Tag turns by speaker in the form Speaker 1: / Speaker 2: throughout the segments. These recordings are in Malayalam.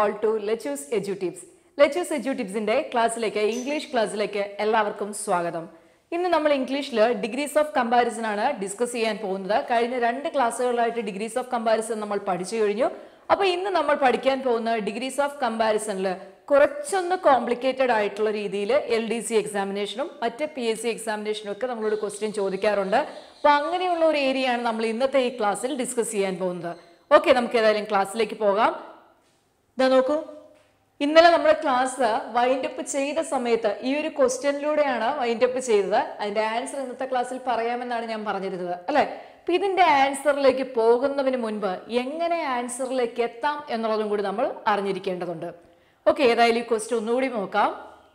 Speaker 1: all to Lechu's Edu Tips Lechu's Edu ടിപ്സിന്റെ ക്ലാസ്സിലേക്ക് ഇംഗ്ലീഷ് ക്ലാസ്സിലേക്ക് എല്ലാവർക്കും സ്വാഗതം ഇന്ന് നമ്മൾ ഇംഗ്ലീഷിൽ ഡിഗ്രീസ് ഓഫ് കമ്പാരിസൺ ആണ് ഡിസ്കസ് ചെയ്യാൻ പോകുന്നത് കഴിഞ്ഞ രണ്ട് ക്ലാസ്സുകളിലായിട്ട് ഡിഗ്രീസ് ഓഫ് കമ്പാരിസൺ നമ്മൾ പഠിച്ചു കഴിഞ്ഞു അപ്പോൾ ഇന്ന് നമ്മൾ പഠിക്കാൻ പോകുന്ന ഡിഗ്രീസ് ഓഫ് കമ്പാരിസണിൽ കുറച്ചൊന്ന് കോംപ്ലിക്കേറ്റഡ് ആയിട്ടുള്ള രീതിയിൽ എൽ ഡി സി എക്സാമിനേഷനും മറ്റ് പി എസ് സി എക്സാമിനേഷനും ഒക്കെ നമ്മളോട് ക്വസ്റ്റ്യൻ ചോദിക്കാറുണ്ട് അപ്പോൾ അങ്ങനെയുള്ള ഒരു ഏരിയയാണ് നമ്മൾ ഇന്നത്തെ ഈ ക്ലാസ്സിൽ ഡിസ്കസ് ചെയ്യാൻ പോകുന്നത് ഓക്കെ നമുക്ക് ഏതായാലും ക്ലാസ്സിലേക്ക് പോകാം ഇതാ നോക്കൂ ഇന്നലെ നമ്മുടെ ക്ലാസ് വൈൻഡ് അപ്പ് ചെയ്ത സമയത്ത് ഈ ഒരു ക്വസ്റ്റ്യനിലൂടെയാണ് വൈൻഡ് അപ്പ് ചെയ്തത് അതിന്റെ ആൻസർ ഇന്നത്തെ ക്ലാസ്സിൽ പറയാമെന്നാണ് ഞാൻ പറഞ്ഞിരുന്നത് അല്ലെ അപ്പൊ ഇതിന്റെ ആൻസറിലേക്ക് പോകുന്നതിന് മുൻപ് എങ്ങനെ ആൻസറിലേക്ക് എത്താം എന്നുള്ളതും കൂടി നമ്മൾ അറിഞ്ഞിരിക്കേണ്ടതുണ്ട് ഓക്കെ ഏതായാലും ഈ ക്വസ്റ്റ്യൻ ഒന്നുകൂടി നോക്കാം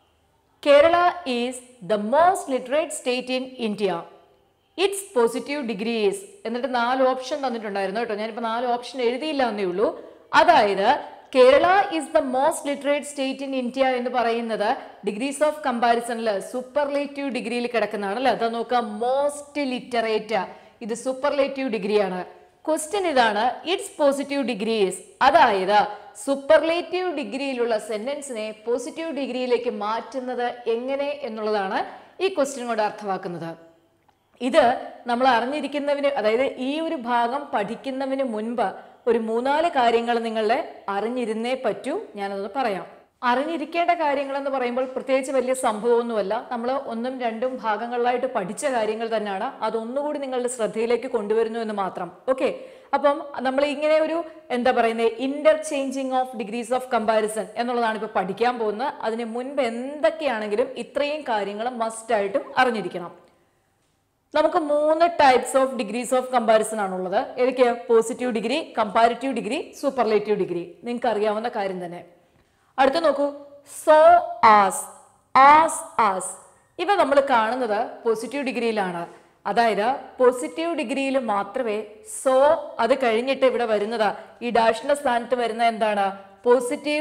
Speaker 1: Kerala is the most literate state in India it's positive degree is എന്നിട്ട് നാല് ഓപ്ഷൻ തന്നിട്ടുണ്ടായിരുന്നു കേട്ടോ ഞാനിപ്പോൾ നാല് ഓപ്ഷൻ എഴുതിയില്ല എന്നേ ഉള്ളൂ അതായത് Kerala is the most literate state in India എന്ന് പറയുന്നത് ഡിഗ്രീസ് ഓഫ് കമ്പാരിസണിൽ സൂപ്പർലേറ്റീവ് ഡിഗ്രിയിൽ കിടക്കുന്നതാണ് അല്ലേ അതാ നോക്കുക മോസ്റ്റ് ലിറ്ററേറ്റ് ഇത് സൂപ്പർലേറ്റീവ് ഡിഗ്രിയാണ് ക്വസ്റ്റ്യൻ ഇതാണ് ഇറ്റ്സ് പോസിറ്റീവ് ഡിഗ്രീസ് അതായത് സൂപ്പർലേറ്റീവ് ഡിഗ്രിയിലുള്ള സെന്റൻസിനെ പോസിറ്റീവ് ഡിഗ്രിയിലേക്ക് മാറ്റുന്നത് എങ്ങനെ എന്നുള്ളതാണ് ഈ ക്വസ്റ്റ്യൻ കൊണ്ട് അർത്ഥമാക്കുന്നത് ഇത് നമ്മൾ അറിഞ്ഞിരിക്കുന്നതിന് അതായത് ഈ ഒരു ഭാഗം പഠിക്കുന്നതിന് മുൻപ് ഒരു മൂന്നാല് കാര്യങ്ങൾ നിങ്ങളുടെ അറിഞ്ഞിരുന്നേ പറ്റൂ ഞാനത് പറയാം അറിഞ്ഞിരിക്കേണ്ട കാര്യങ്ങൾ എന്ന് പറയുമ്പോൾ പ്രത്യേകിച്ച് വലിയ സംഭവമൊന്നുമല്ല നമ്മൾ ഒന്നും രണ്ടും ഭാഗങ്ങളിലായിട്ട് പഠിച്ച കാര്യങ്ങൾ തന്നെയാണ് അതൊന്നുകൂടി നിങ്ങളുടെ ശ്രദ്ധയിലേക്ക് കൊണ്ടുവരുന്നു എന്ന് മാത്രം ഓക്കെ അപ്പം നമ്മൾ ഇങ്ങനെ ഒരു എന്താ പറയുന്നത് interchanging of degrees of comparison എന്നുള്ളതാണ് ഇപ്പോൾ പഠിക്കാൻ പോകുന്നത് അതിന് മുൻപ് എന്തൊക്കെയാണെങ്കിലും ഇത്രയും കാര്യങ്ങൾ മസ്റ്റായിട്ടും അറിഞ്ഞിരിക്കണം നമുക്ക് മൂന്ന് types of degrees of comparison ആണുള്ളത് ഏതൊക്കെ positive degree comparative degree superlative degree നിങ്ങൾക്ക് അറിയാവുന്ന കാര്യം തന്നെ അടുത്ത നോക്കൂ സോ ആസ് ആസ് ആസ് ഇവ നമ്മൾ കാണുന്നത് പോസിറ്റീവ് ഡിഗ്രിയിലാണ് അതായത് പോസിറ്റീവ് ഡിഗ്രിയിൽ മാത്രമേ സോ അത് കഴിഞ്ഞിട്ട് ഇവിടെ വരുന്നത് ഈ ഡാഷിന്റെ സ്ഥാനത്ത് വരുന്ന എന്താണ് പോസിറ്റീവ്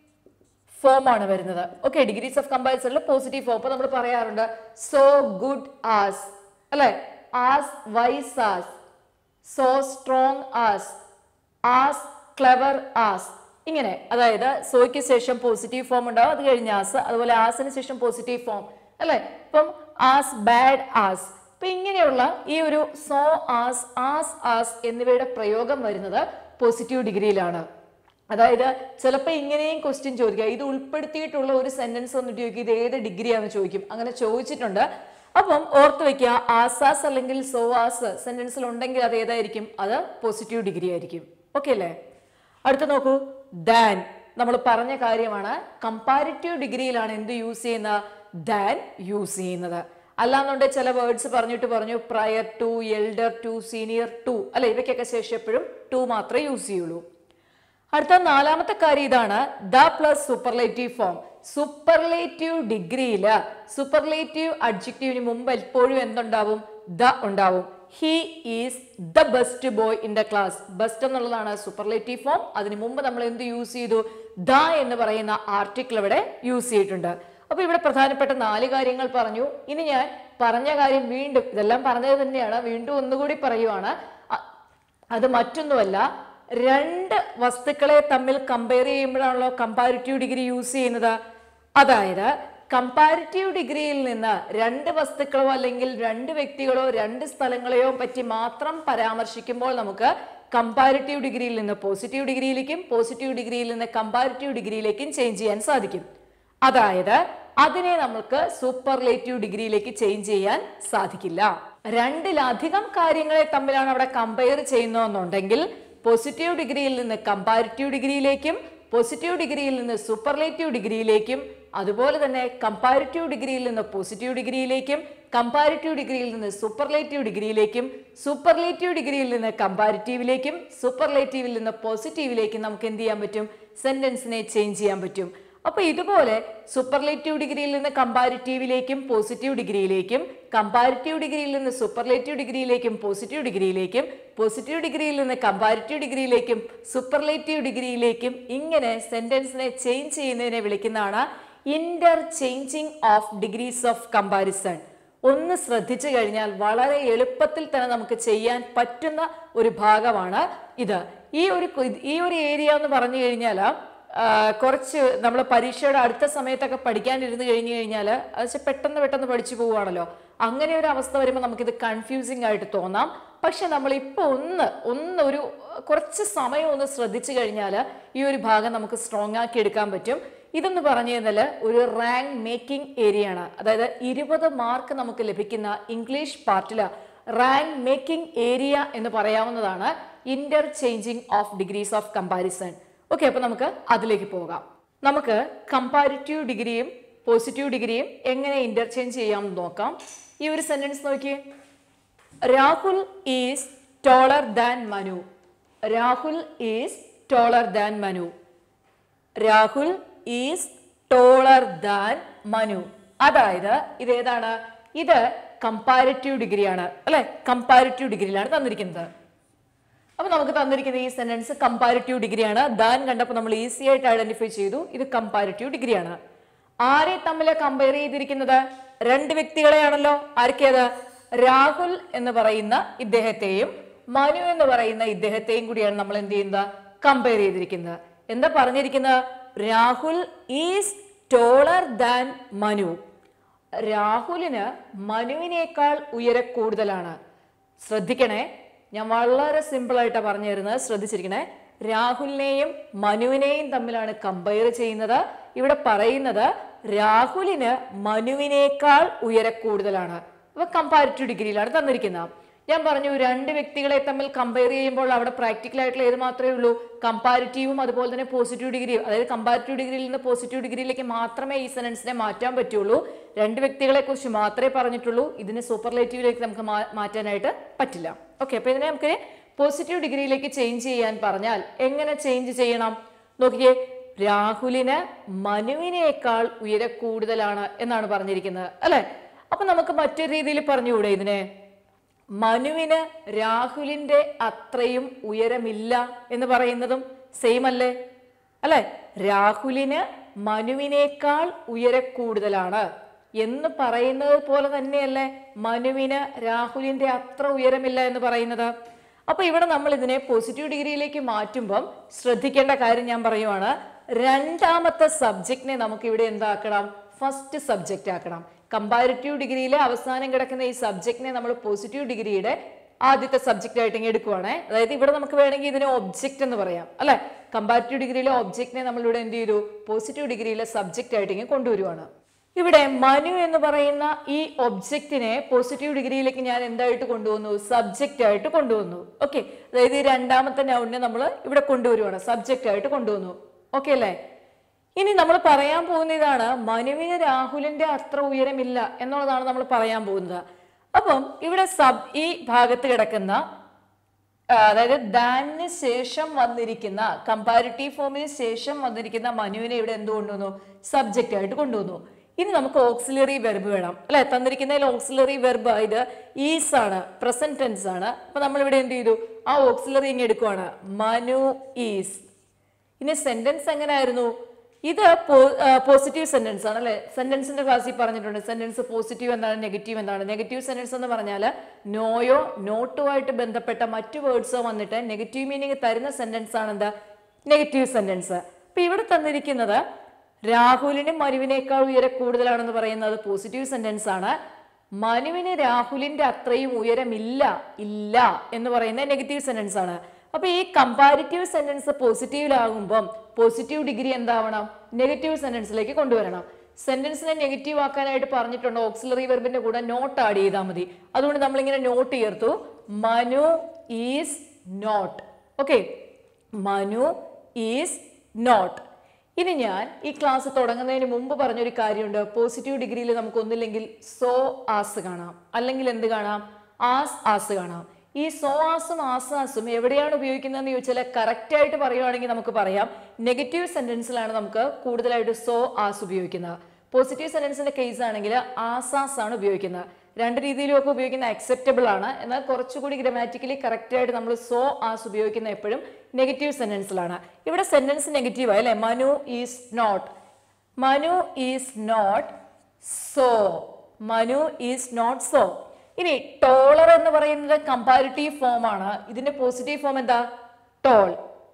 Speaker 1: ഫോം ആണ് വരുന്നത് ഓക്കെ ഡിഗ്രീസ് ഓഫ് കമ്പാരിസണിൽ പോസിറ്റീവ് ഫോം അപ്പൊ നമ്മൾ പറയാറുണ്ട് സോ ഗുഡ് ആസ് അല്ലെ as wise as so strong as as clever as ഇങ്ങനെ അതായത് സോയ്ക്ക് ശേഷം പോസിറ്റീവ് ഫോം ഉണ്ടാവും അത് കഴിഞ്ഞ് ആസ് അതുപോലെ ആസിന് ശേഷം പോസിറ്റീവ് ഫോം അല്ലെ ഇപ്പം ആസ് ബാഡ് ആസ് ഇപ്പൊ ഇങ്ങനെയുള്ള ഈ ഒരു സോ ആസ് ആസ് ആസ് എന്നിവയുടെ പ്രയോഗം വരുന്നത് പോസിറ്റീവ് ഡിഗ്രിയിലാണ് അതായത് ചിലപ്പോൾ ഇങ്ങനെയും ക്വസ്റ്റ്യൻ ചോദിക്കുക ഇത് ഉൾപ്പെടുത്തിയിട്ടുള്ള ഒരു സെന്റൻസ് ഒന്ന് ചോദിക്കും ഇത് ഏത് ഡിഗ്രിയാണെന്ന് ചോദിക്കും അങ്ങനെ ചോദിച്ചിട്ടുണ്ട് അപ്പം ഓർത്ത് വെക്കുക ആസാസ് അല്ലെങ്കിൽ സോ ആസ് സെന്റൻസിൽ ഉണ്ടെങ്കിൽ അത് ഏതായിരിക്കും അത് പോസിറ്റീവ് ഡിഗ്രി ആയിരിക്കും ഓക്കെ അല്ലേ അടുത്ത നോക്കൂ ദാൻ നമ്മൾ പറഞ്ഞ കാര്യമാണ് കമ്പാരിറ്റീവ് ഡിഗ്രിയിലാണ് എന്ത് യൂസ് ചെയ്യുന്ന ദാൻ യൂസ് ചെയ്യുന്നത് അല്ലാന്നുണ്ടെങ്കിൽ ചില വേർഡ്സ് പറഞ്ഞിട്ട് പറഞ്ഞു prior to elder to senior to അല്ലെ ഇവയ്ക്കൊക്കെ ശേഷം എപ്പോഴും ടു മാത്രമേ യൂസ് ചെയ്യുള്ളൂ അടുത്ത നാലാമത്തെ കാര്യം ഇതാണ് the plus superlative form superlative ഡിഗ്രിയിൽ സൂപ്പർലേറ്റീവ് അഡ്ജക്റ്റീവിന് മുമ്പ് എപ്പോഴും എന്തുണ്ടാവും ദ ഉണ്ടാവും he is the best boy in the class best എന്നുള്ളതാണ് സൂപ്പർലേറ്റീവ് ഫോം അതിന് മുമ്പ് നമ്മൾ എന്ത് യൂസ് ചെയ്തു ദ എന്ന് പറയുന്ന ആർട്ടിക്കിൾ ഇവിടെ യൂസ് ചെയ്തിട്ടുണ്ട് അപ്പൊ ഇവിടെ പ്രധാനപ്പെട്ട നാല് കാര്യങ്ങൾ പറഞ്ഞു ഇനി ഞാൻ പറഞ്ഞ കാര്യം വീണ്ടും ഇതെല്ലാം പറഞ്ഞത് തന്നെയാണ് വീണ്ടും ഒന്നുകൂടി പറയുവാണ് അ- അത് മറ്റൊന്നുമല്ല രണ്ട് വസ്തുക്കളെ തമ്മിൽ കമ്പയർ ചെയ്യുമ്പോഴാണല്ലോ കമ്പാരിറ്റീവ് ഡിഗ്രി യൂസ് ചെയ്യുന്നത് അതായത് കമ്പാരിറ്റീവ് ഡിഗ്രിയിൽ നിന്ന് രണ്ട് വസ്തുക്കളോ അല്ലെങ്കിൽ രണ്ട് വ്യക്തികളോ രണ്ട് സ്ഥലങ്ങളെയോ പറ്റി മാത്രം പരാമർശിക്കുമ്പോൾ നമുക്ക് കമ്പാരിറ്റീവ് ഡിഗ്രിയിൽ നിന്ന് പോസിറ്റീവ് ഡിഗ്രിയിലേക്കും പോസിറ്റീവ് ഡിഗ്രിയിൽ നിന്ന് കമ്പാരിറ്റീവ് ഡിഗ്രിയിലേക്കും ചേഞ്ച് ചെയ്യാൻ സാധിക്കും അതായത് അതിനെ നമുക്ക് സൂപ്പർലേറ്റീവ് ഡിഗ്രിയിലേക്ക് ചേഞ്ച് ചെയ്യാൻ സാധിക്കില്ല രണ്ടിലധികം കാര്യങ്ങളെ തമ്മിലാണ് അവിടെ കമ്പയർ ചെയ്യുന്നതെന്നുണ്ടെങ്കിൽ പോസിറ്റീവ് ഡിഗ്രിയിൽ നിന്ന് കമ്പാരിറ്റീവ് ഡിഗ്രിയിലേക്കും പോസിറ്റീവ് ഡിഗ്രിയിൽ നിന്ന് സൂപ്പർലേറ്റീവ് ഡിഗ്രിയിലേക്കും അതുപോലെ തന്നെ കമ്പാരിറ്റീവ് ഡിഗ്രിയിൽ നിന്ന് പോസിറ്റീവ് ഡിഗ്രിയിലേക്കും കമ്പാരിറ്റീവ് ഡിഗ്രിയിൽ നിന്ന് സൂപ്പർലേറ്റീവ് ഡിഗ്രിയിലേക്കും സൂപ്പർലേറ്റീവ് ഡിഗ്രിയിൽ നിന്ന് കമ്പാരിറ്റീവിലേക്കും സൂപ്പർലേറ്റീവിൽ നിന്ന് പോസിറ്റീവിലേക്കും നമുക്ക് എന്ത് ചെയ്യാൻ പറ്റും സെന്റൻസിനെ ചേഞ്ച് ചെയ്യാൻ പറ്റും അപ്പൊ ഇതുപോലെ സൂപ്പർലേറ്റീവ് ഡിഗ്രിയിൽ നിന്ന് കമ്പാരിറ്റീവിലേക്കും പോസിറ്റീവ് ഡിഗ്രിയിലേക്കും കമ്പാരിറ്റീവ് ഡിഗ്രിയിൽ നിന്ന് സൂപ്പർലേറ്റീവ് ഡിഗ്രിയിലേക്കും പോസിറ്റീവ് ഡിഗ്രിയിലേക്കും പോസിറ്റീവ് ഡിഗ്രിയിൽ നിന്ന് കമ്പാരിറ്റീവ് ഡിഗ്രിയിലേക്കും സൂപ്പർലേറ്റീവ് ഡിഗ്രിയിലേക്കും ഇങ്ങനെ സെന്റൻസിനെ ചേഞ്ച് ചെയ്യുന്നതിനെ വിളിക്കുന്നതാണ് interchanging of degrees of comparison ഒന്ന് ശ്രദ്ധിച്ചു കഴിഞ്ഞാൽ വളരെ എളുപ്പത്തിൽ തന്നെ നമുക്ക് ചെയ്യാൻ പറ്റുന്ന ഒരു ഭാഗമാണ് ഇത് ഈ ഒരു കു- ഈ ഒരു ഏരിയ എന്ന് പറഞ്ഞു കഴിഞ്ഞാൽ ആ, കുറച്ച് നമ്മൾ പരീക്ഷയുടെ അടുത്ത സമയത്തൊക്കെ പഠിക്കാനിരുന്ന് കഴിഞ്ഞു കഴിഞ്ഞാൽ അത് വെച്ചാൽ പെട്ടെന്ന് പെട്ടെന്ന് പഠിച്ചു പോവുകയാണല്ലോ അങ്ങനെ ഒരു അവസ്ഥ വരുമ്പോൾ നമുക്കിത് കൺഫ്യൂസിങ് ആയിട്ട് തോന്നാം പക്ഷെ നമ്മൾ ഇപ്പോൾ ഒന്ന് ഒന്ന് ഒരു കുറച്ച് സമയം ഒന്ന് ശ്രദ്ധിച്ചു കഴിഞ്ഞാൽ ഈ ഒരു ഭാഗം നമുക്ക് സ്ട്രോങ് ആക്കി എടുക്കാൻ പറ്റും ഇതെന്ന് പറഞ്ഞു കഴിഞ്ഞാൽ ഒരു റാങ്ക് മേക്കിംഗ് ഏരിയ ആണ് അതായത് ഇരുപത് മാർക്ക് നമുക്ക് ലഭിക്കുന്ന ഇംഗ്ലീഷ് പാർട്ടിൽ റാങ്ക് മേക്കിംഗ് ഏരിയ എന്ന് പറയാവുന്നതാണ് interchanging of degrees of comparison okay അപ്പൊ നമുക്ക് അതിലേക്ക് പോകാം നമുക്ക് കമ്പാരിറ്റീവ് ഡിഗ്രിയും പോസിറ്റീവ് ഡിഗ്രിയും എങ്ങനെ ഇന്റർചേഞ്ച് ചെയ്യാമെന്ന് നോക്കാം ഈ ഒരു സെന്റൻസ് നോക്കിയേ Rahul is taller than Manu Rahul is taller than Manu Rahul is taller than Manu അതായത് ഇത് ഏതാണ് ഇത് കമ്പാരിറ്റീവ് ഡിഗ്രിയാണ് അല്ലെ കമ്പാരിറ്റീവ് ഡിഗ്രിയിലാണ് തന്നിരിക്കുന്നത് അപ്പൊ നമുക്ക് തന്നിരിക്കുന്ന ഈ സെന്റൻസ് കമ്പാരിറ്റീവ് ഡിഗ്രിയാണ് ദാൻ കണ്ടപ്പോൾ നമ്മൾ ഈസി ആയിട്ട് ഐഡന്റിഫൈ ചെയ്തു ഇത് കമ്പാരിറ്റീവ് ഡിഗ്രിയാണ് ആരെ തമ്മിൽ കമ്പയർ ചെയ്തിരിക്കുന്നത് രണ്ട് വ്യക്തികളെയാണല്ലോ ആർക്കേത് രാഹുൽ എന്ന് പറയുന്ന ഇദ്ദേഹത്തെയും മനു എന്ന് പറയുന്ന ഇദ്ദേഹത്തെയും കൂടിയാണ് നമ്മൾ എന്ത് ചെയ്യുന്നത് കമ്പയർ ചെയ്തിരിക്കുന്നത് എന്താ പറഞ്ഞിരിക്കുന്നത് Rahul is taller than Manu രാഹുലിന് മനുവിനേക്കാൾ ഉയര കൂടുതലാണ് ശ്രദ്ധിക്കണേ ഞാൻ വളരെ സിമ്പിൾ ആയിട്ടാണ് പറഞ്ഞു തരുന്നത് ശ്രദ്ധിച്ചിരിക്കണേ രാഹുലിനെയും മനുവിനെയും തമ്മിലാണ് കമ്പയർ ചെയ്യുന്നത് ഇവിടെ പറയുന്നത് രാഹുലിന് മനുവിനേക്കാൾ ഉയര കൂടുതലാണ് അപ്പൊ കമ്പാരിറ്റീവ് ഡിഗ്രിയിലാണ് തന്നിരിക്കുന്നത് ഞാൻ പറഞ്ഞു രണ്ട് വ്യക്തികളെ തമ്മിൽ കമ്പയർ ചെയ്യുമ്പോൾ അവിടെ പ്രാക്ടിക്കൽ ആയിട്ടുള്ള ഏത് മാത്രമേ ഉള്ളൂ കമ്പാരിറ്റീവും അതുപോലെ തന്നെ പോസിറ്റീവ് ഡിഗ്രിയും അതായത് കമ്പാരിറ്റീവ് ഡിഗ്രിയിൽ നിന്ന് പോസിറ്റീവ് ഡിഗ്രിയിലേക്ക് മാത്രമേ ഈ സെനൻസിനെ മാറ്റാൻ പറ്റുള്ളൂ രണ്ട് വ്യക്തികളെ കുറിച്ച് മാത്രമേ പറഞ്ഞിട്ടുള്ളൂ ഇതിനെ സൂപ്പർലേറ്റീവിലേക്ക് നമുക്ക് മാ- മാറ്റാനായിട്ട് പറ്റില്ല ഓക്കെ അപ്പൊ ഇതിനെ നമുക്ക് പോസിറ്റീവ് ഡിഗ്രിയിലേക്ക് ചേഞ്ച് ചെയ്യാൻ പറഞ്ഞാൽ എങ്ങനെ ചേഞ്ച് ചെയ്യണം നോക്കിയേ രാഹുലിന് മനുവിനേക്കാൾ ഉയര കൂടുതലാണ് എന്നാണ് പറഞ്ഞിരിക്കുന്നത് അല്ലെ അപ്പൊ നമുക്ക് മറ്റൊരു രീതിയിൽ പറഞ്ഞുകൂടെ ഇതിനെ മനുവിന് രാഹുലിന്റെ അത്രയും ഉയരമില്ല എന്ന് പറയുന്നതും സെയിം അല്ലേ അല്ലെ രാഹുലിന് മനുവിനേക്കാൾ ഉയര കൂടുതലാണ് എന്ന് പറയുന്നത് പോലെ തന്നെയല്ലേ മനുവിന് രാഹുലിന്റെ അത്ര ഉയരമില്ല എന്ന് പറയുന്നത് അപ്പൊ ഇവിടെ നമ്മൾ ഇതിനെ പോസിറ്റീവ് ഡിഗ്രിയിലേക്ക് മാറ്റുമ്പം ശ്രദ്ധിക്കേണ്ട കാര്യം ഞാൻ പറയുവാണ് രണ്ടാമത്തെ സബ്ജക്റ്റിനെ നമുക്ക് ഇവിടെ എന്താക്കണം ഫസ്റ്റ് സബ്ജക്റ്റ് ആക്കണം കമ്പാരിറ്റീവ് ഡിഗ്രിയിലെ അവസാനം കിടക്കുന്ന ഈ സബ്ജക്റ്റിനെ നമ്മൾ പോസിറ്റീവ് ഡിഗ്രിയുടെ ആദ്യത്തെ സബ്ജക്റ്റ് ആയിട്ട് ഇങ്ങ് എടുക്കുവാണേ അതായത് ഇവിടെ നമുക്ക് വേണമെങ്കിൽ ഇതിനെ ഒബ്ജക്റ്റ് എന്ന് പറയാം അല്ലെ കമ്പാരിറ്റീവ് ഡിഗ്രിയിലെ ഒബ്ജക്റ്റിനെ നമ്മൾ ഇവിടെ എന്ത് ചെയ്തു പോസിറ്റീവ് ഡിഗ്രിയിലെ സബ്ജക്റ്റ് ആയിട്ട് ഇങ്ങനെ കൊണ്ടുവരുവാണ് ഇവിടെ മനു എന്ന് പറയുന്ന ഈ ഒബ്ജക്റ്റിനെ പോസിറ്റീവ് ഡിഗ്രിയിലേക്ക് ഞാൻ എന്തായിട്ട് കൊണ്ടുവന്നു സബ്ജക്റ്റ് ആയിട്ട് കൊണ്ടുവന്നു ഓക്കെ അതായത് ഈ രണ്ടാമത്തെ നൗണിനെ നമ്മൾ ഇവിടെ കൊണ്ടുവരുവാണ് സബ്ജക്റ്റ് ആയിട്ട് കൊണ്ടുവന്നു ഓക്കെ അല്ലേ ഇനി നമ്മൾ പറയാൻ പോകുന്ന ഇതാണ് മനുവിന് രാഹുലിന്റെ അത്ര ഉയരമില്ല എന്നുള്ളതാണ് നമ്മൾ പറയാൻ പോകുന്നത് അപ്പം ഇവിടെ സബ് ഈ ഭാഗത്ത് കിടക്കുന്ന ആ, അതായത് ദാനിന് ശേഷം വന്നിരിക്കുന്ന കമ്പാരിറ്റീവ് ഫോമിന് ശേഷം വന്നിരിക്കുന്ന മനുവിനെ ഇവിടെ എന്ത് കൊണ്ടുവന്നു സബ്ജക്റ്റ് ആയിട്ട് കൊണ്ടുവന്നു ഇനി നമുക്ക് ഓക്സിലറി വെർബ് വേണം അല്ലെ തന്നിരിക്കുന്നതിൽ ഓക്സിലറി വെർബ് ഇത് ഈസ് ആണ് പ്രസന്റ് ടെൻസ് ആണ് അപ്പൊ നമ്മൾ ഇവിടെ എന്ത് ചെയ്തു ആ ഓക്സിലറി ഇങ്ങനെ എടുക്കുവാണ് മനു ഈസ് ഇനി സെന്റൻസ് എങ്ങനെയായിരുന്നു ഇത് പോസിറ്റീവ് സെന്റൻസ് ആണ് അല്ലെ സെന്റൻസിന്റെ ക്ലാസ്സിൽ പറഞ്ഞിട്ടുണ്ട് സെന്റൻസ് പോസിറ്റീവ് എന്താണ് നെഗറ്റീവ് എന്താണ് നെഗറ്റീവ് സെന്റൻസ് എന്ന് പറഞ്ഞാൽ നോയോ നോട്ടോ ആയിട്ട് ബന്ധപ്പെട്ട മറ്റു വേർഡ്സോ വന്നിട്ട് നെഗറ്റീവ് മീനിങ് തരുന്ന സെന്റൻസ് ആണ് എന്താ നെഗറ്റീവ് സെന്റൻസ് അപ്പൊ ഇവിടെ തന്നിരിക്കുന്നത് രാഹുലിന് മനുവിനേക്കാൾ ഉയര കൂടുതലാണെന്ന് പറയുന്നത് പോസിറ്റീവ് സെന്റൻസ് ആണ് മനുവിന് രാഹുലിന്റെ അത്രയും ഉയരമില്ല ഇല്ല എന്ന് പറയുന്ന നെഗറ്റീവ് സെന്റൻസ് ആണ് അപ്പൊ ഈ കമ്പാരിറ്റീവ് സെന്റൻസ് പോസിറ്റീവിലാകുമ്പം പോസിറ്റീവ് ഡിഗ്രി എന്താവണം നെഗറ്റീവ് സെന്റൻസിലേക്ക് കൊണ്ടുവരണം സെന്റൻസിനെ നെഗറ്റീവ് ആക്കാനായിട്ട് പറഞ്ഞിട്ടുണ്ട് ഓക്സിലറി വെർബിന്റെ കൂടെ നോട്ട് ആഡ് ചെയ്താൽ മതി അതുകൊണ്ട് നമ്മളിങ്ങനെ നോട്ട് ചേർത്തു Manu is not okay Manu is not ഇനി ഞാൻ ഈ ക്ലാസ് തുടങ്ങുന്നതിന് മുമ്പ് പറഞ്ഞൊരു കാര്യമുണ്ട് പോസിറ്റീവ് ഡിഗ്രിയിൽ നമുക്ക് ഒന്നില്ലെങ്കിൽ സോ ആസ് കാണാം അല്ലെങ്കിൽ എന്ത് കാണാം ആസ് ആസ് കാണാം ഈ സോ ആസും ആസ് ആസും എവിടെയാണ് ഉപയോഗിക്കുന്നതെന്ന് ചോദിച്ചാൽ കറക്റ്റ് ആയിട്ട് പറയുവാണെങ്കിൽ നമുക്ക് പറയാം നെഗറ്റീവ് സെന്റൻസിലാണ് നമുക്ക് കൂടുതലായിട്ട് സോ ആസ് ഉപയോഗിക്കുന്നത് പോസിറ്റീവ് സെന്റൻസിന്റെ കേസ് ആണെങ്കിൽ ആസാസ് ആണ് ഉപയോഗിക്കുന്നത് രണ്ട് രീതിയിലും ഒക്കെ ഉപയോഗിക്കുന്ന അക്സെപ്റ്റബിൾ ആണ് എന്നാൽ കുറച്ചുകൂടി ഗ്രാമാറ്റിക്കലി കറക്റ്റ് ആയിട്ട് നമ്മൾ സോ ആസ് ഉപയോഗിക്കുന്ന എപ്പോഴും നെഗറ്റീവ് സെന്റൻസിലാണ് ഇവിടെ സെന്റൻസ് നെഗറ്റീവ് അല്ലേ Manu is not Manu is not so Manu is not so ഇനി ടോളർ എന്ന് പറയുന്നത് കമ്പാരിറ്റീവ് ഫോം ആണ് ഇതിന്റെ പോസിറ്റീവ് ഫോം എന്താ tall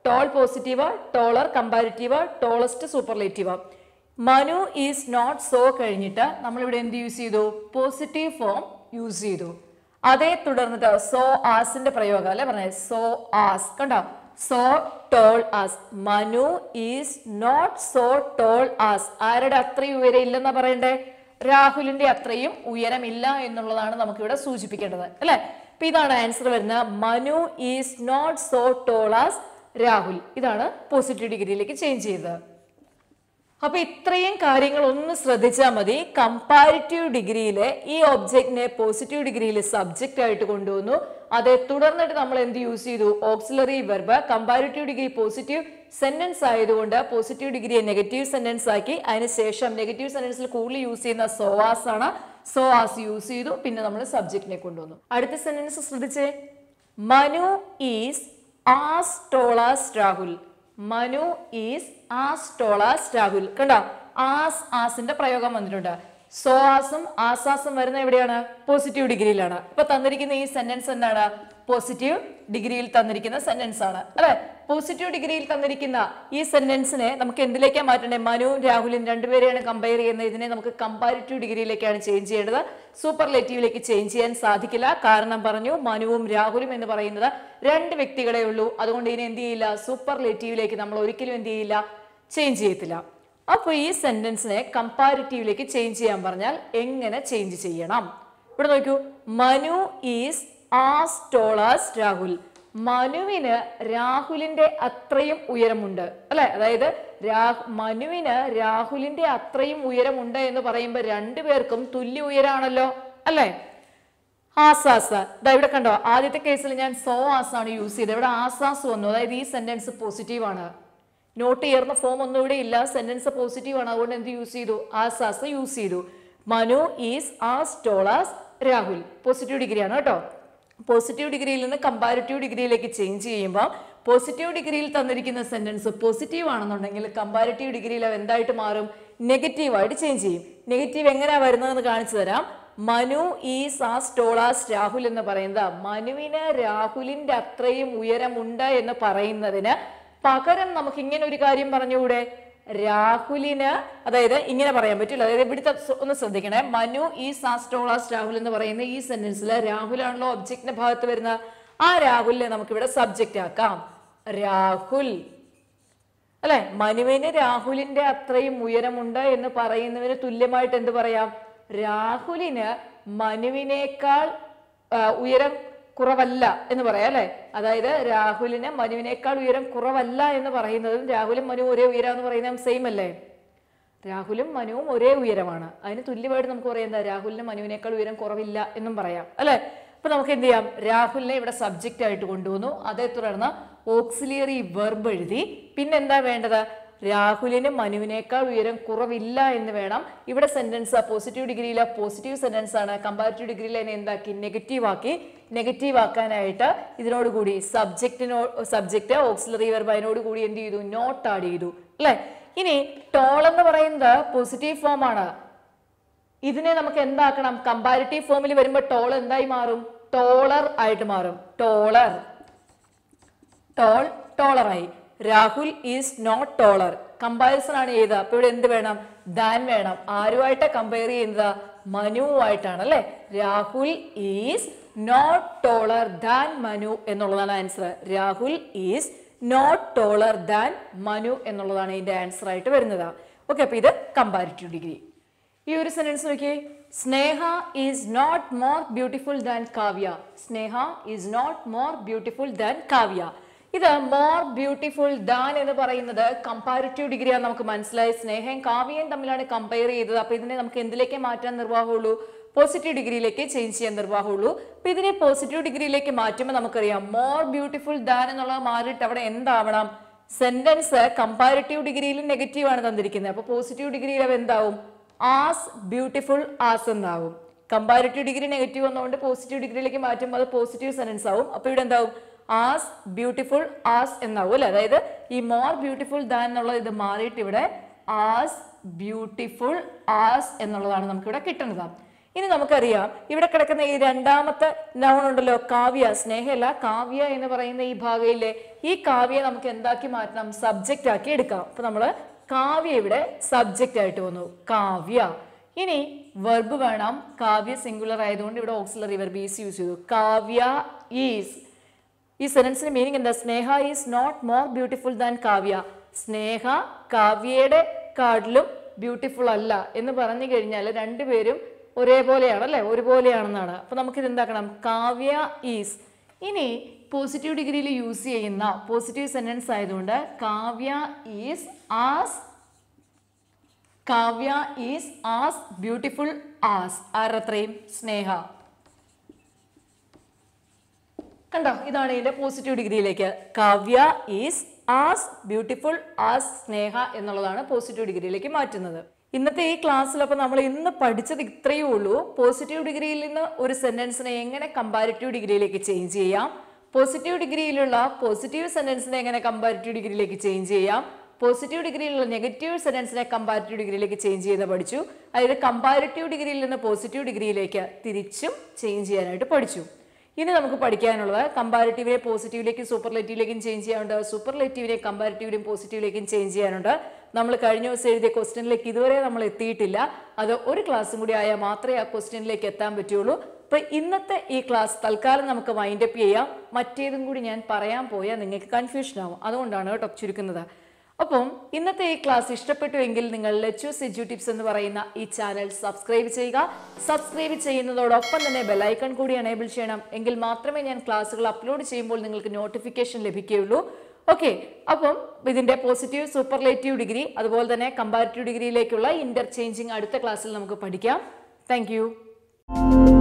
Speaker 1: tall positive taller comparative tallest superlative Manu is not so കഴിഞ്ഞിട്ട് നമ്മളിവിടെ എന്ത് യൂസ് ചെയ്തു പോസിറ്റീവ് ഫോം യൂസ് ചെയ്തു അതേ തുടർന്നിട്ട് സോ ആസിന്റെ പ്രയോഗം അല്ലെ പറഞ്ഞേ സോ ആസ് കണ്ടോ so tall as Manu is not so tall as ആരുടെ അത്രയും ഉയരം ഇല്ലെന്നാ പറയണ്ടേ രാഹുലിന്റെ അത്രയും ഉയരമില്ല എന്നുള്ളതാണ് നമുക്കിവിടെ സൂചിപ്പിക്കേണ്ടത് അല്ലെ അപ്പൊ ഇതാണ് ആൻസർ വരുന്നത് Manu is not so tall as Rahul ഇതാണ് പോസിറ്റീവ് ഡിഗ്രിയിലേക്ക് ചേഞ്ച് ചെയ്തത് അപ്പൊ ഇത്രയും കാര്യങ്ങൾ ഒന്ന് ശ്രദ്ധിച്ചാൽ മതി കമ്പാരിറ്റീവ് ഡിഗ്രിയിലെ ഈ ഒബ്ജക്റ്റിനെ പോസിറ്റീവ് ഡിഗ്രിയിൽ സബ്ജക്റ്റ് ആയിട്ട് കൊണ്ടുവന്നു അതേ തുടർന്നിട്ട് നമ്മൾ എന്ത് യൂസ് ചെയ്തു auxiliary verb comparative degree positive sentence ആയതുകൊണ്ട് പോസിറ്റീവ് ഡിഗ്രിയെ നെഗറ്റീവ് സെന്റൻസ് ആക്കി അതിനുശേഷം നെഗറ്റീവ് സെന്റൻസിൽ കൂടുതൽ യൂസ് ചെയ്യുന്ന സോവാസ് ആണ് സോവാസ് യൂസ് ചെയ്തു പിന്നെ നമ്മൾ സബ്ജക്റ്റിനെ കൊണ്ടുവന്നു അടുത്ത സെന്റൻസ് ശ്രദ്ധിച്ചേ Manu is as tall as Rahul Manu is as tall as Rahul കണ്ടോ ആസ് ആസിന്റെ പ്രയോഗം വന്നിട്ടുണ്ട് സോ ആസും ആസാസും വരുന്ന എവിടെയാണ് പോസിറ്റീവ് ഡിഗ്രിയിലാണ് ഇപ്പൊ തന്നിരിക്കുന്ന ഈ സെന്റൻസ് എന്താണ് പോസിറ്റീവ് ഡിഗ്രിയിൽ തന്നിരിക്കുന്ന സെന്റൻസ് ആണ് അല്ലെ പോസിറ്റീവ് ഡിഗ്രിയിൽ തന്നിരിക്കുന്ന ഈ സെന്റൻസിനെ നമുക്ക് എന്തിലേക്കാ മാറ്റണ്ടേ മനുവും രാഹുലും രണ്ടുപേരെയാണ് കമ്പയർ ചെയ്യുന്നത് ഇതിനെ നമുക്ക് കമ്പാരിറ്റീവ് ഡിഗ്രിയിലേക്കാണ് ചേഞ്ച് ചെയ്യേണ്ടത് സൂപ്പർലേറ്റീവിലേക്ക് ചേഞ്ച് ചെയ്യാൻ സാധിക്കില്ല കാരണം പറഞ്ഞു മനുവും രാഹുലും എന്ന് പറയുന്നത് രണ്ട് വ്യക്തികളെ ഉള്ളൂ അതുകൊണ്ട് ഇതിനെ എന്ത് ചെയ്യില്ല സൂപ്പർലേറ്റീവിലേക്ക് നമ്മൾ ഒരിക്കലും എന്ത് ചെയ്യില്ല ചേഞ്ച് ചെയ്യത്തില്ല അപ്പോൾ ഈ സെന്റൻസിനെ കമ്പാരിറ്റീവിലേക്ക് ചേഞ്ച് ചെയ്യാൻ പറഞ്ഞാൽ എങ്ങനെ ചേഞ്ച് ചെയ്യണം ഇവിടെ നോക്കൂ Manu is as tall as Rahul മനുവിന് രാഹുലിന്റെ അത്രയും ഉയരമുണ്ട് അല്ലെ അതായത് രാഹ് മനുവിന് രാഹുലിന്റെ അത്രയും ഉയരമുണ്ട് എന്ന് പറയുമ്പോൾ രണ്ടുപേർക്കും തുല്യ ഉയരാണല്ലോ അല്ലേ ആസാസ് ദാ ഇവിടെ കണ്ടോ ആദ്യത്തെ കേസിൽ ഞാൻ സോ ആസ് ആണ് യൂസ് ചെയ്തത് ഇവിടെ ആസാസ് വന്നു അതായത് ഈ സെന്റൻസ് പോസിറ്റീവ് ആണ് നോട്ട് ചെയ്യുന്ന ഫോം ഒന്നും ഇവിടെ ഇല്ല സെന്റൻസ് പോസിറ്റീവ് ആണ് അതുകൊണ്ട് എന്ത് യൂസ് ചെയ്തു ആസാസ് യൂസ് ചെയ്തു Manu is as tall as Rahul positive degree ആണ് കേട്ടോ പോസിറ്റീവ് ഡിഗ്രിയിൽ നിന്ന് കമ്പാരിറ്റീവ് ഡിഗ്രിയിലേക്ക് ചേഞ്ച് ചെയ്യുമ്പോൾ പോസിറ്റീവ് ഡിഗ്രിയിൽ തന്നിരിക്കുന്ന സെന്റൻസ് പോസിറ്റീവ് ആണെന്നുണ്ടെങ്കിൽ കമ്പാരിറ്റീവ് ഡിഗ്രിയിൽ അത് എന്തായിട്ട് മാറും നെഗറ്റീവായിട്ട് ചേഞ്ച് ചെയ്യും നെഗറ്റീവ് എങ്ങനെയാ വരുന്നതെന്ന് കാണിച്ചു തരാം Manu is as tall as Rahul എന്ന് പറയുന്നത് മനുവിന് രാഹുലിന്റെ അത്രയും ഉയരമുണ്ട് എന്ന് പറയുന്നതിന് പകരം നമുക്ക് ഇങ്ങനെ ഒരു കാര്യം പറഞ്ഞുകൂടെ രാഹുലിന് അതായത് ഇങ്ങനെ പറയാൻ പറ്റില്ല അതായത് ഇവിടുത്തെ സ- ഒന്ന് ശ്രദ്ധിക്കണേ മനു ഈ സാസ്റ്റോളാസ് രാഹുൽ എന്ന് പറയുന്ന ഈ സെന്റൻസിൽ രാഹുലാണല്ലോ ഒബ്ജക്റ്റിന്റെ ഭാഗത്ത് വരുന്ന ആ രാഹുലിനെ നമുക്കിവിടെ സബ്ജക്റ്റ് ആക്കാം രാഹുൽ അല്ലെ മനുവിന് രാഹുലിന്റെ അത്രയും ഉയരമുണ്ട് എന്ന് പറയുന്നതിന് തുല്യമായിട്ട് എന്ത് പറയാം രാഹുലിന് മനുവിനേക്കാൾ ആ, ഉയരം കുറവല്ല എന്ന് പറയാം അല്ലെ അതായത് രാഹുലിന് മനുവിനേക്കാൾ ഉയരം കുറവല്ല എന്ന് പറയുന്നതും രാഹുലും മനുവും ഒരേ ഉയരം എന്ന് പറയുന്നതും സെയിം അല്ലേ രാഹുലും മനുവും ഒരേ ഉയരമാണ് അതിന് തുല്യമായിട്ട് നമുക്ക് പറയാം എന്താ രാഹുലിന് മനുവിനേക്കാൾ ഉയരം കുറവില്ല എന്നും പറയാം അല്ലെ അപ്പൊ നമുക്ക് എന്ത് ചെയ്യാം രാഹുലിനെ ഇവിടെ സബ്ജക്റ്റ് ആയിട്ട് കൊണ്ടുവന്നു അതേ തുടർന്ന് ഓക്സിലിയറി വെർബ് എഴുതി പിന്നെന്താ വേണ്ടത് രാഹുലിന് മനുവിനേക്കാൾ ഉയരം കുറവില്ല എന്ന് വേണം ഇവിടെ സെന്റൻസ് പോസിറ്റീവ് ഡിഗ്രിയിലെ പോസിറ്റീവ് സെന്റൻസ് ആണ് കമ്പാരിറ്റീവ് ഡിഗ്രിയിൽ അതിനെ എന്താക്കി നെഗറ്റീവ് ആക്കി നെഗറ്റീവ് ആക്കാനായിട്ട് ഇതിനോട് കൂടി സബ്ജക്റ്റിനോ സബ്ജക്റ്റ് ഓക്സിലറി വെർബ് അതിനോട് കൂടി എന്ത് ചെയ്തു നോട്ട് ആഡ് ചെയ്തു അല്ലെ ഇനി ടോൾ എന്ന് പറയുന്നത് പോസിറ്റീവ് ഫോം ആണ് ഇതിനെ നമുക്ക് എന്താക്കണം കമ്പാരിറ്റീവ് ഫോമിൽ വരുമ്പോൾ ടോൾ എന്തായി മാറും ടോളർ ആയിട്ട് മാറും ടോളർ ടോൾ ടോളറായി Rahul is not taller comparison ആണ് ചെയ്തത് അപ്പൊ ഇവിടെ എന്ത് വേണം ദാൻ വേണം ആരുമായിട്ട് കമ്പയർ ചെയ്യുന്നത് മനുവുമായിട്ടാണ് അല്ലെ Rahul is not taller than Manu എന്നുള്ളതാണ് answer Rahul is not taller than Manu എന്നുള്ളതാണ് ഇതിന്റെ ആൻസർ ആയിട്ട് വരുന്നത് ഓക്കെ അപ്പൊ ഇത് കമ്പാരിറ്റീവ് ഡിഗ്രി ഈ ഒരു സെന്റൻസ് നോക്കിയേ Sneha is not more beautiful than Kavya Sneha is not more beautiful than Kavya ഇത് മോർ ബ്യൂട്ടിഫുൾ ദാൻ എന്ന് പറയുന്നത് കമ്പാരിറ്റീവ് ഡിഗ്രിയാണ് നമുക്ക് മനസ്സിലായി സ്നേഹയും കാവ്യയും തമ്മിലാണ് കമ്പയർ ചെയ്തത് അപ്പൊ ഇതിനെ നമുക്ക് എന്തിലേക്ക് മാറ്റാൻ നിർവാഹമുള്ളൂ പോസിറ്റീവ് ഡിഗ്രിയിലേക്ക് ചേഞ്ച് ചെയ്യാൻ നിർവാഹമുള്ളൂ അപ്പൊ ഇതിനെ പോസിറ്റീവ് ഡിഗ്രിയിലേക്ക് മാറ്റുമ്പോൾ നമുക്കറിയാം മോർ ബ്യൂട്ടിഫുൾ ദാൻ എന്നുള്ളത് മാറിയിട്ട് അവിടെ എന്താവണം സെന്റൻസ് കമ്പാരിറ്റീവ് ഡിഗ്രിയിൽ നെഗറ്റീവ് ആണ് തന്നിരിക്കുന്നത് അപ്പൊ പോസിറ്റീവ് ഡിഗ്രിയിൽ അവ എന്താവും ആസ് ബ്യൂട്ടിഫുൾ ആസ് എന്നാവും കമ്പാരിറ്റീവ് ഡിഗ്രി നെഗറ്റീവ് വന്നുകൊണ്ട് പോസിറ്റീവ് ഡിഗ്രിയിലേക്ക് മാറ്റുമ്പോൾ അത് പോസിറ്റീവ് സെന്റൻസ് ആവും അപ്പൊ ഇവിടെ എന്താവും ആസ് ബ്യൂട്ടിഫുൾ ആസ് എന്നാവും അല്ലെ അതായത് ഈ മോർ ബ്യൂട്ടിഫുൾ ദാൻ എന്നുള്ള ഇത് മാറിയിട്ട് ഇവിടെ ആസ് ബ്യൂട്ടിഫുൾ ആസ് എന്നുള്ളതാണ് നമുക്കിവിടെ കിട്ടുന്നത് ഇനി നമുക്കറിയാം ഇവിടെ കിടക്കുന്ന ഈ രണ്ടാമത്തെ നൗൺ ഉണ്ടല്ലോ കാവ്യ സ്നേഹമല്ല കാവ്യ എന്ന് പറയുന്ന ഈ ഭാഗയിലെ ഈ കാവ്യ നമുക്ക് എന്താക്കി മാറ്റണം സബ്ജക്റ്റ് ആക്കി എടുക്കാം അപ്പൊ നമ്മള് കാവ്യ ഇവിടെ സബ്ജക്റ്റ് ആയിട്ട് വന്നു കാവ്യ ഇനി വെർബ് വേണം കാവ്യ സിംഗുലർ ആയതുകൊണ്ട് ഇവിടെ ഓക്സിലറി വെർബ് ഈസ് യൂസ് ചെയ്തു കാവ്യ ഈസ് ഈ സെനൻസിന്റെ മീനിങ് എന്താ Sneha is not more beautiful than Kavya Sneha കാവ്യയുടെ കാട്ടിലും ബ്യൂട്ടിഫുൾ അല്ല എന്ന് പറഞ്ഞു കഴിഞ്ഞാൽ രണ്ടുപേരും ഒരേപോലെയാണ് അല്ലേ ഒരുപോലെയാണെന്നാണ് അപ്പൊ നമുക്കിത് എന്താക്കണം കാവ്യ ഈസ് ഇനി പോസിറ്റീവ് ഡിഗ്രിയിൽ യൂസ് ചെയ്യുന്ന പോസിറ്റീവ് സെന്റൻസ് ആയതുകൊണ്ട് Kavya is as Kavya is as beautiful as ആരത്രയും സ്നേഹ കണ്ടോ ഇതാണ് ഇതിന്റെ പോസിറ്റീവ് ഡിഗ്രിയിലേക്ക് Kavya is as beautiful as Sneha എന്നുള്ളതാണ് പോസിറ്റീവ് ഡിഗ്രിയിലേക്ക് മാറ്റുന്നത് ഇന്നത്തെ ഈ ക്ലാസ്സിൽ അപ്പോൾ നമ്മൾ ഇന്ന് പഠിച്ചത് ഇത്രയേ ഉള്ളൂ പോസിറ്റീവ് ഡിഗ്രിയിൽ നിന്ന് ഒരു സെന്റൻസിനെ എങ്ങനെ കമ്പാരിറ്റീവ് ഡിഗ്രിയിലേക്ക് ചേഞ്ച് ചെയ്യാം പോസിറ്റീവ് ഡിഗ്രിയിലുള്ള പോസിറ്റീവ് സെന്റൻസിനെ എങ്ങനെ കമ്പാരിറ്റീവ് ഡിഗ്രിയിലേക്ക് ചേഞ്ച് ചെയ്യാം പോസിറ്റീവ് ഡിഗ്രിയിലുള്ള നെഗറ്റീവ് സെന്റൻസിനെ കമ്പാരിറ്റീവ് ഡിഗ്രിയിലേക്ക് ചേഞ്ച് ചെയ്ത് പഠിച്ചു അതായത് കമ്പാരിറ്റീവ് ഡിഗ്രിയിൽ നിന്ന് പോസിറ്റീവ് ഡിഗ്രിയിലേക്ക് തിരിച്ചും ചേഞ്ച് ചെയ്യാനായിട്ട് പഠിച്ചു ഇനി നമുക്ക് പഠിക്കാനുള്ളത് കമ്പാരിറ്റീവിനെ പോസിറ്റീവിലേക്കും സൂപ്പർലേറ്റീവിലേക്കും ചേഞ്ച് ചെയ്യാനുണ്ട് സൂപ്പർലേറ്റീവിനെ കമ്പാരിറ്റീവിനെയും പോസിറ്റീവിലേക്കും ചേഞ്ച് ചെയ്യാനുണ്ട് നമ്മൾ കഴിഞ്ഞ ദിവസം എഴുതിയ ക്വസ്റ്റ്യനിലേക്ക് ഇതുവരെ നമ്മൾ എത്തിയിട്ടില്ല അത് ഒരു ക്ലാസ്സും കൂടി ആയാൽ മാത്രമേ ആ ക്വസ്റ്റ്യനിലേക്ക് എത്താൻ പറ്റുള്ളൂ അപ്പൊ ഇന്നത്തെ ഈ ക്ലാസ് തൽക്കാലം നമുക്ക് വൈൻഡപ്പ് ചെയ്യാം മറ്റേതും കൂടി ഞാൻ പറയാൻ പോയാൽ നിങ്ങൾക്ക് കൺഫ്യൂഷൻ ആവും അതുകൊണ്ടാണ് കേട്ടോ ചുരുക്കുന്നത് അപ്പം ഇന്നത്തെ ഈ ക്ലാസ് ഇഷ്ടപ്പെട്ടുവെങ്കിൽ നിങ്ങൾ ലെച്ചൂസ് എജ്യു ടിപ്സ് എന്ന് പറയുന്ന ഈ ചാനൽ സബ്സ്ക്രൈബ് ചെയ്യുക സബ്സ്ക്രൈബ് ചെയ്യുന്നതോടൊപ്പം തന്നെ ബെലൈക്കൺ കൂടി എനേബിൾ ചെയ്യണം എങ്കിൽ മാത്രമേ ഞാൻ ക്ലാസ്സുകൾ അപ്ലോഡ് ചെയ്യുമ്പോൾ നിങ്ങൾക്ക് നോട്ടിഫിക്കേഷൻ ലഭിക്കുകയുള്ളൂ ഓക്കെ അപ്പം ഇതിന്റെ പോസിറ്റീവ് സൂപ്പർലേറ്റീവ് ഡിഗ്രി അതുപോലെ തന്നെ കമ്പാരിറ്റീവ് ഡിഗ്രിയിലേക്കുള്ള ഇന്റർചേഞ്ചിങ് അടുത്ത ക്ലാസ്സിൽ നമുക്ക് പഠിക്കാം താങ്ക്